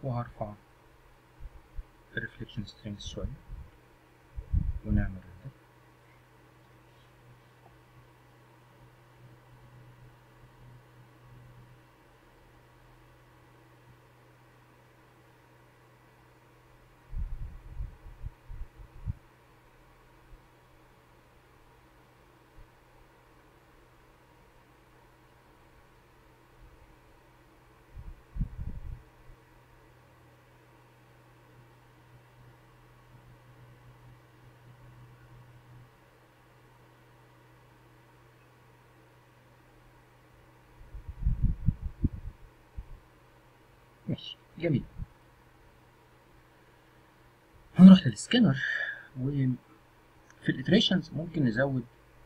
وهرفع الريفليكشن سترينجز شوية ونعمل ريندر ماشي جميل هنروح للسكانر وفي الاتريشنز ممكن نزود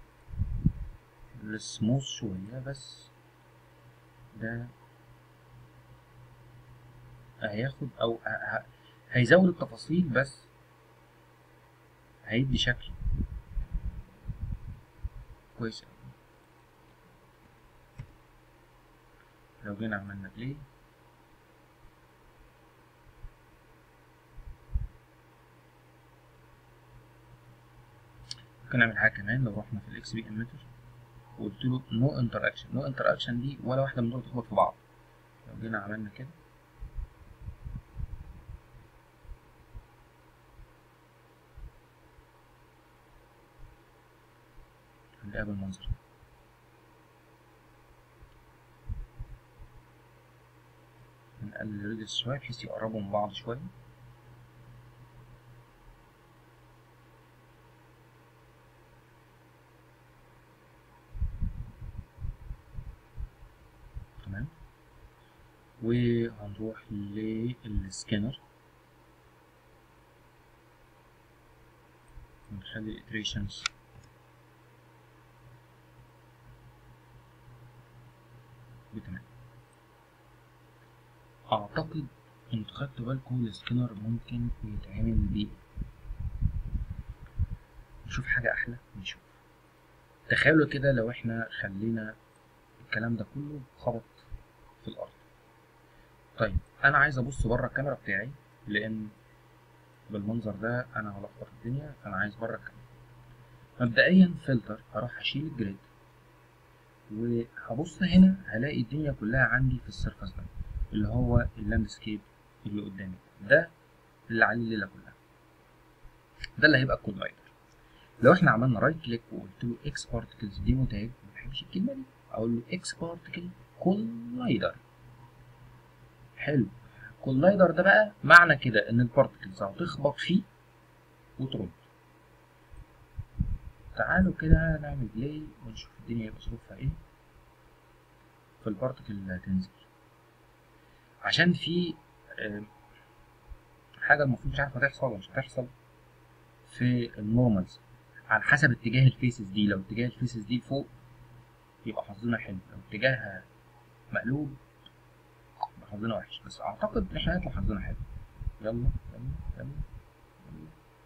السموث شوية بس ده هياخد او ه- ه- هيزود التفاصيل بس هيدي شكل كويس أوي لو جينا عملنا بلاي ممكن نعمل حاجه كمان لو رحنا في الاكس بي اميتر وقلت له نو انتر اكشن نو انتر اكشن دي ولا واحده من دول تخبط في بعض لو جينا عملنا كده هنلاقيها بالمنظر ده نقلل الريدس شويه بحيث يقربوا من بعض شويه تمام وهنروح للسكانر ونخلي الاتريشنز بتمام اعتقد انتوا خدتوا بالكم السكانر ممكن يتعمل بيه نشوف حاجة احلى نشوف تخيلوا كده لو احنا خلينا الكلام ده كله خبط في الارض طيب انا عايز ابص بره الكاميرا بتاعي لان بالمنظر ده انا هلخبط الدنيا فانا عايز بره الكاميرا مبدئيا فلتر هروح اشيل الجريد وهبص هنا هلاقي الدنيا كلها عندي في السيرفس ده اللي هو اللاندسكيب اللي قدامي ده اللي عليه الليله كلها ده اللي هيبقى الكولايدر لو احنا عملنا رايت كليك وقلت له اكس بارتكلز ديمو تاج ما بحبش الكلمه دي اقول له اكس بارتكل كولايدر حلو كولايدر ده بقى معنى كده ان البارتكلز هتخبط فيه وترد تعالوا كده نعمل بلاي ونشوف الدنيا يبقى ظروفها ايه في البارتكل اللي هتنزل عشان في آه، حاجة المفروض مش عارفة تحصل ولا مش هتحصل في النورمالز على حسب اتجاه الفيسز دي لو اتجاه الفيسز دي فوق يبقى حظنا حلو لو اتجاهها مقلوب يبقى حظنا وحش بس اعتقد ان احنا هيطلع حظنا حلو يلا يلا يلا يلا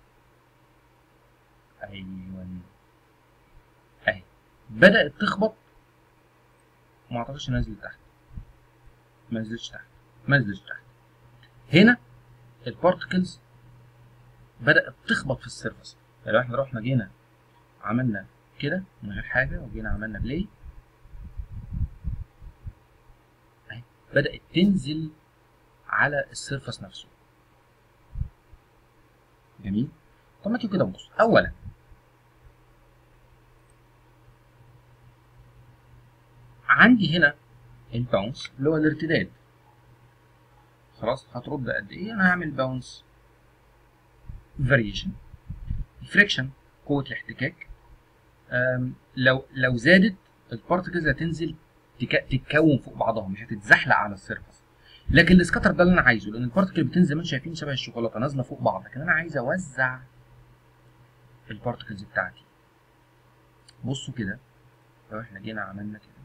ايوه اهي بدأت تخبط ما اعتقدش نزلت تحت ما نزلتش تحت ما نزلتش تحت هنا البارتكلز بدأت تخبط في السيرفس يعني لو احنا رحنا جينا عملنا كده من غير حاجة وجينا عملنا بلاي اهي بدأت تنزل على السيرفس نفسه جميل طب ما تيجي كده نبص اولا عندي هنا الباونس اللي هو الارتداد خلاص هترد قد ايه انا هعمل باونس فاريشن فريكشن قوه الاحتكاك أم، لو لو زادت البارتكلز هتنزل تك- تتكون فوق بعضها مش هتتزحلق على السيرفس لكن السكاتر ده اللي انا عايزه لان البارتكل بتنزل زي ما انتم شايفين شبه الشوكولاته نازله فوق بعض لكن انا عايز اوزع البارتكلز بتاعتي بصوا كده لو احنا جينا عملنا كده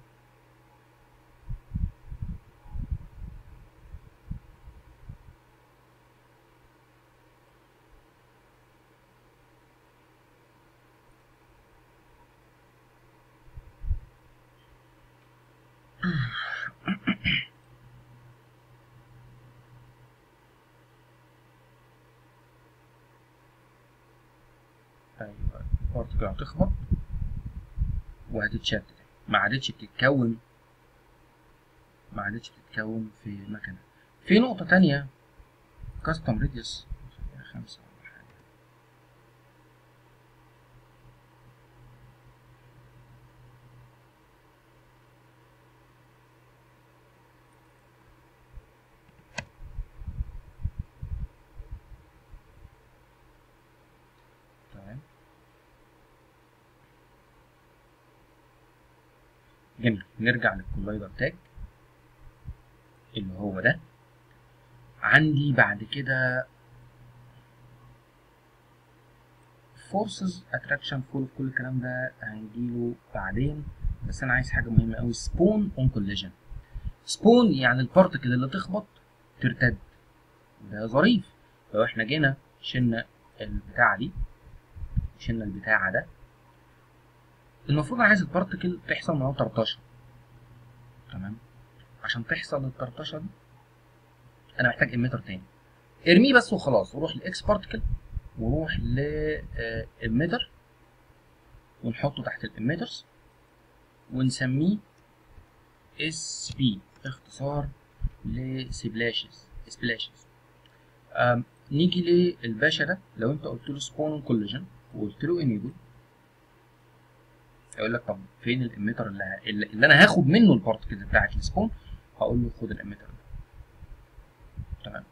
ايوه البارتكل هتخبط وهتتشتت ما عادتش بتتكون ما عادتش بتتكون في مكانها في نقطة تانية كاستم ريديوس خمسة ولا حاجة تمام جميل نرجع للكولايدر تاج اللي هو ده عندي بعد كده فورسز اتراكشن فول كل الكلام ده هنجيله بعدين بس انا عايز حاجه مهمه قوي سبون اون كوليجن سبون يعني البارتكل اللي تخبط ترتد ده ظريف لو احنا جينا شلنا البتاعه دي شلنا البتاعه ده المفروض انا عايز البارتكل تحصل من طرطشه تمام عشان تحصل الطرطشه دي انا محتاج اميتر تاني ارميه بس وخلاص وروح لاكس بارتكل وروح لاميتر ونحطه تحت الاميترز ونسميه اس بي اختصار لسبلاشز سبلاشز نيجي للباشا ده لو انت قلت له سبون كوليجن وقلت له انيبل هيقول لك طب فين الاميتر اللي, ه... اللي انا هاخد منه البارتكلز بتاعت السبون هقول له خد الاميتر ده تمام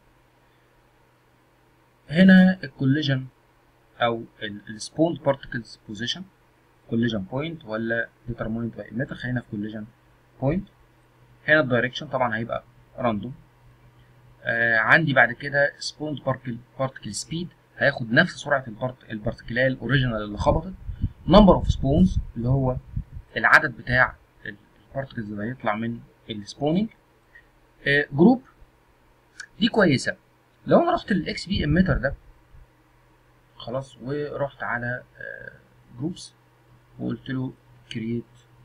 هنا الكوليجن او السبون بارتكلز بوزيشن كوليجن بوينت ولا ديترمينت باي اميتر خلينا في كوليجن بوينت هنا الدايركشن طبعا هيبقى راندوم آه عندي بعد كده سبون بارتكل بارتكل سبيد هياخد نفس سرعه البارت البارتكليه الاوريجينال اللي خبطت نمبر اوف سبونز اللي هو العدد بتاع البارتكلز اللي هيطلع من السبوننج آه جروب دي كويسه لو انا رحت للاكس بي اميتر ده خلاص ورحت على جروبس وقلت له كرييت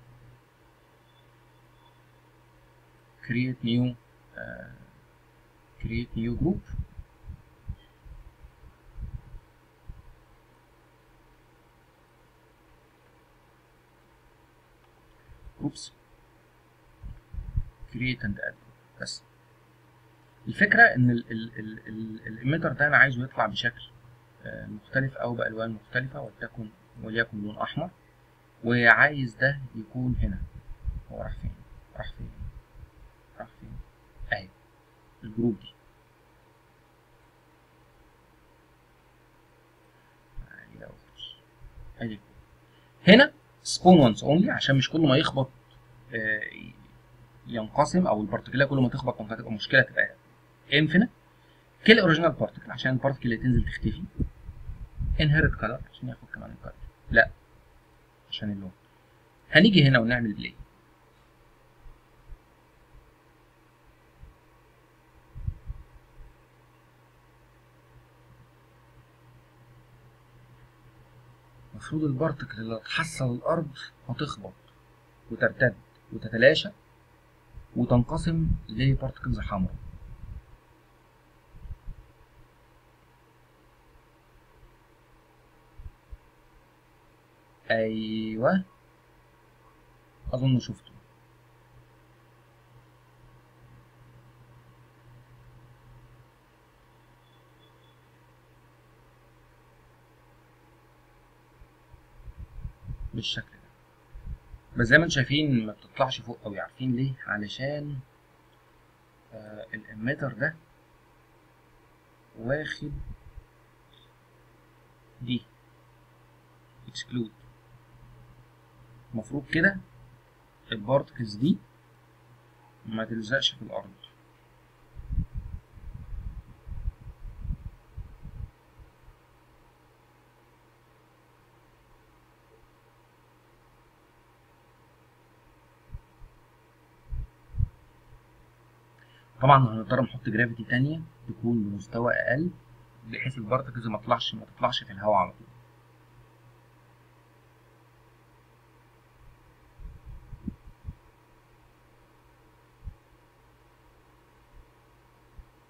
كرييت نيو كرييت نيو جروب جروبس كرييت اند اد بس الفكره ان الاميتر ده انا عايزه يطلع بشكل مختلف او بالوان مختلفه ولتكن وليكن لون احمر وعايز ده يكون هنا هو راح فين راح فين راح فين اهي الجروب دي ادي هنا سبون وانس اونلي عشان مش كل ما يخبط ينقسم او البارتكلات كل ما تخبط ممكن تبقى مشكله تبقى انفينيت كل اوريجينال بارتكل عشان البارتكل اللي تنزل تختفي انهيرت كلر عشان ياخد كمان الكلر لا عشان اللون هنيجي هنا ونعمل بلاي المفروض البارتكل اللي تحصل الارض هتخبط وترتد وتتلاشى وتنقسم لبارتكلز حمراء ايوه اظن شفته بالشكل ده بس زي ما انتم شايفين ما بتطلعش فوق قوي عارفين ليه علشان آه الاميتر ده واخد دي اكسكلود المفروض كده البارتكلز دي ما تلزقش في الارض طبعا هنضطر نحط جرافيتي تانية تكون بمستوى اقل بحيث البارتكلز ما تطلعش ما تطلعش في الهواء على طول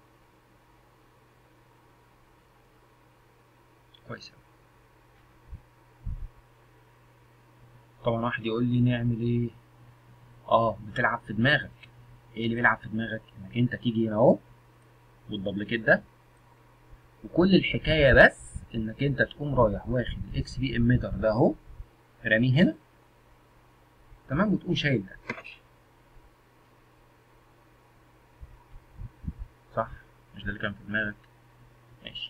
كويس طبعا واحد يقول لي نعمل ايه اه بتلعب في دماغك ايه اللي بيلعب في دماغك انك انت تيجي هنا اهو والدبليكيت ده وكل الحكايه بس انك انت تقوم رايح واخد الاكس بي اميتر ده اهو راميه هنا تمام وتقوم شايل ده صح مش ده اللي كان في دماغك ماشي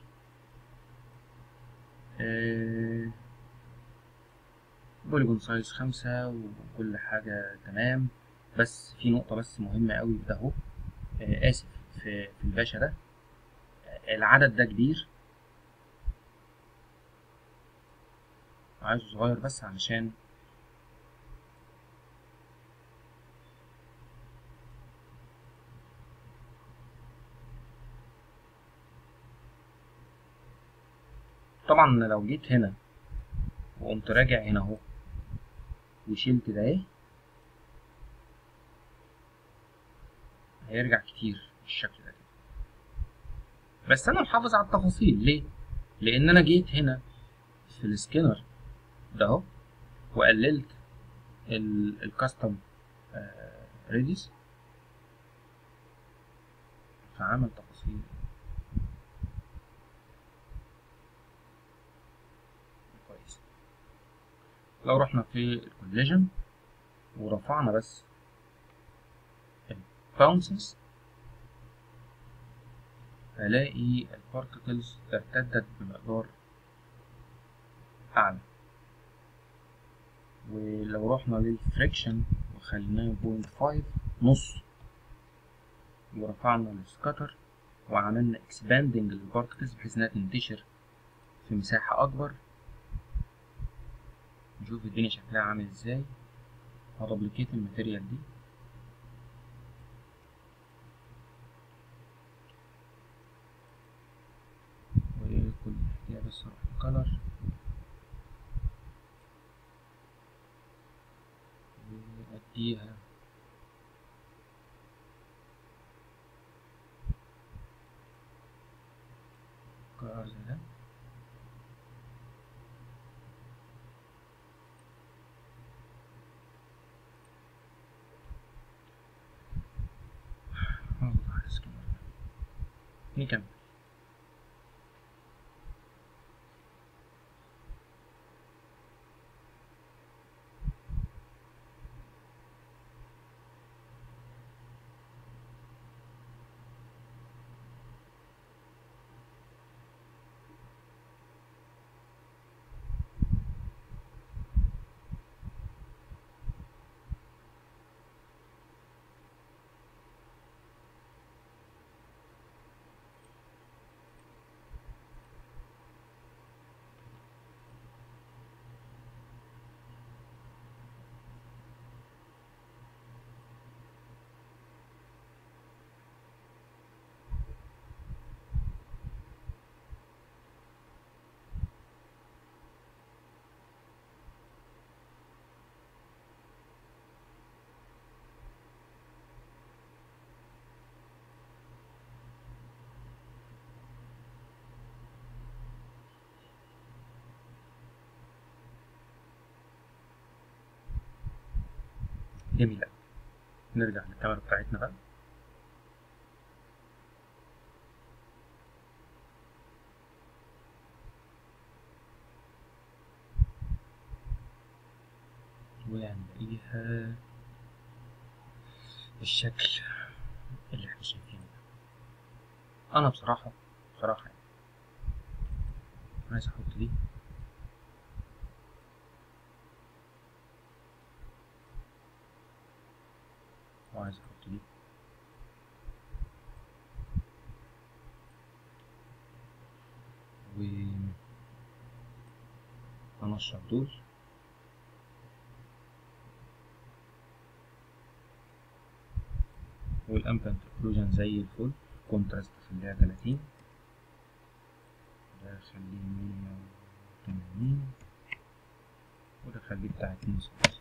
آه بوليجون سايز خمسة وكل حاجة تمام بس في نقطة بس مهمة أوي في ده أهو آه آسف في, في الباشا ده آه العدد ده كبير عايزه صغير بس علشان طبعا لو جيت هنا وقمت راجع هنا اهو وشلت ده اهي هيرجع كتير بالشكل ده كده بس انا محافظ على التفاصيل ليه لان انا جيت هنا في السكينر ده اهو وقللت الكاستم ريديس فعمل تفاصيل كويس لو رحنا في الكوليجن ورفعنا بس الباونسز هلاقي البارتكلز ارتدت بمقدار أعلى ولو رحنا للفريكشن وخليناه بوينت فايف نص ورفعنا السكاتر وعملنا اكسباندنج للبارتكلز بحيث انها تنتشر في مساحة أكبر نشوف الدنيا شكلها عامل ازاي هدبليكيت الماتيريال دي وكل حكاية بس اروح الكلر وأديها كلر زي ده الله يسكن نكمل جميل أوي نرجع للكاميرا بتاعتنا بقى وهنلاقيها بالشكل اللي احنا شايفينه ده انا بصراحة بصراحة يعني عايز احط دي وعايز احط دي و انشر دول والامبنت اوكلوجن زي الفل كونتراست خليها تلاتين ده خليه مية وتمانين وده خليه بتاع اتنين وستين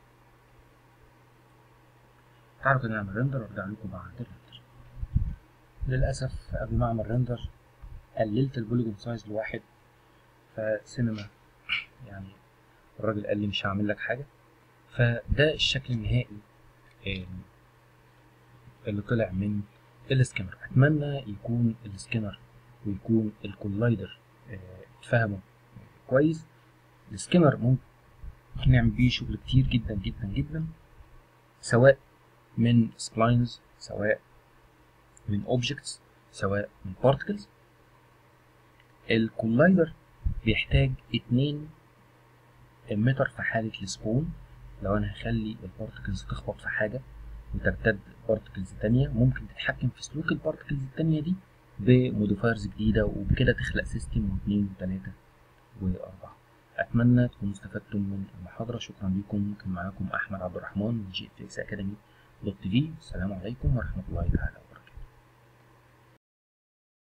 تعالوا كده نعمل ريندر وارجع لكم بعد الريندر للأسف قبل ما أعمل ريندر قللت البوليجون سايز لواحد فسينما يعني الراجل قال لي مش هعمل لك حاجة فده الشكل النهائي اللي طلع من السكانر اتمنى يكون السكانر ويكون الكولايدر اتفهموا كويس السكانر ممكن نعمل بيه شغل كتير جدا جدا جدا سواء من سبلاينز سواء من اوبجكتس سواء من بارتكلز الكولايدر بيحتاج اتنين اميتر في حالة السبون لو انا هخلي البارتكلز تخبط في حاجة وترتد بارتكلز تانية ممكن تتحكم في سلوك البارتكلز التانية دي بموديفايرز جديدة وبكده تخلق سيستم واثنين وثلاثة وأربعة أتمنى تكونوا استفدتم من المحاضرة شكرا لكم كان معاكم أحمد عبد الرحمن من جي اف اكس اكاديمي دوت تي في السلام عليكم ورحمة الله تعالى